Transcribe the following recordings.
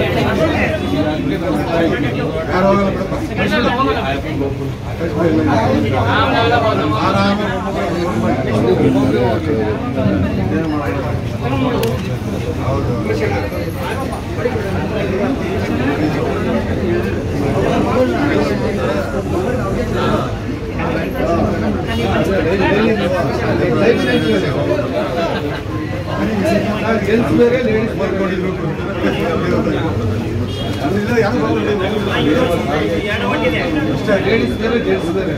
Gents ಬೇರೆ ladies ಬರ್ಕೊಂಡಿದ್ರು ಅಷ್ಟೇ ladies ಬೇರೆ ಜೆಂಟ್ಸ್ ಬೇರೆ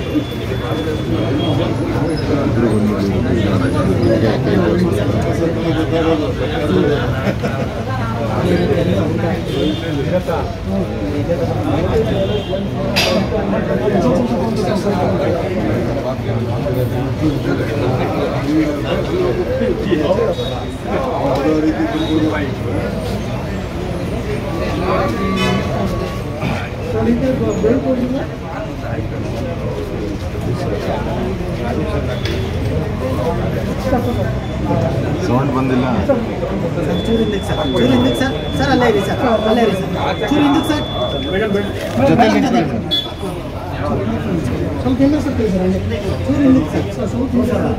ಸೌಂಡ್ ಬಂದಿಲ್ಲ ಚೂರು ಹಿಂದಕ್ಕೆ ಸರ್ ಚೂರು ಹಿಂದಕ್ಕೆ ಸರ್ ಸರ್ ಅಲ್ಲೇ ಇರಿ ಸರ್ ಅಲ್ಲೇ ಇರಿ ಸರ್ ಚೂರು ಹಿಂದಕ್ಕೆ ಸರ್ ಜೊತೆ ನಿಂತ್ಕೊಳ್ಳಿ. ಸ್ವಲ್ಪ ಹಿಂದೆ ಸರ್ ಸರ್ ಅಲ್ಲೇ ಚೂರು ಹಿಂದಕ್ಕೆ ಸರ್ ಸರ್ ಸ್ವಲ್ಪ ಹಿಂದೆ ಸರ್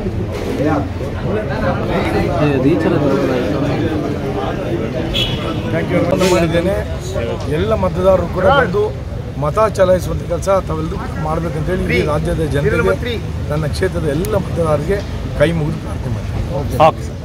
ಬಂದು ಮಾಡಿದ್ದೇನೆ ಎಲ್ಲ ಮತದಾರರು ಕೂಡ ಬಂದು ಮತ ಚಲಾಯಿಸುವಂಥ ಕೆಲಸ ತಾವೆಲ್ಲರೂ ಮಾಡಬೇಕಂತೇಳಿ ಈ ರಾಜ್ಯದ ಜನತೆಗೆ ನನ್ನ ಕ್ಷೇತ್ರದ ಎಲ್ಲ ಮತದಾರರಿಗೆ ಕೈ ಮುಗಿದು ಪ್ರಾರ್ಥನೆ ಮಾಡ್ತೀನಿ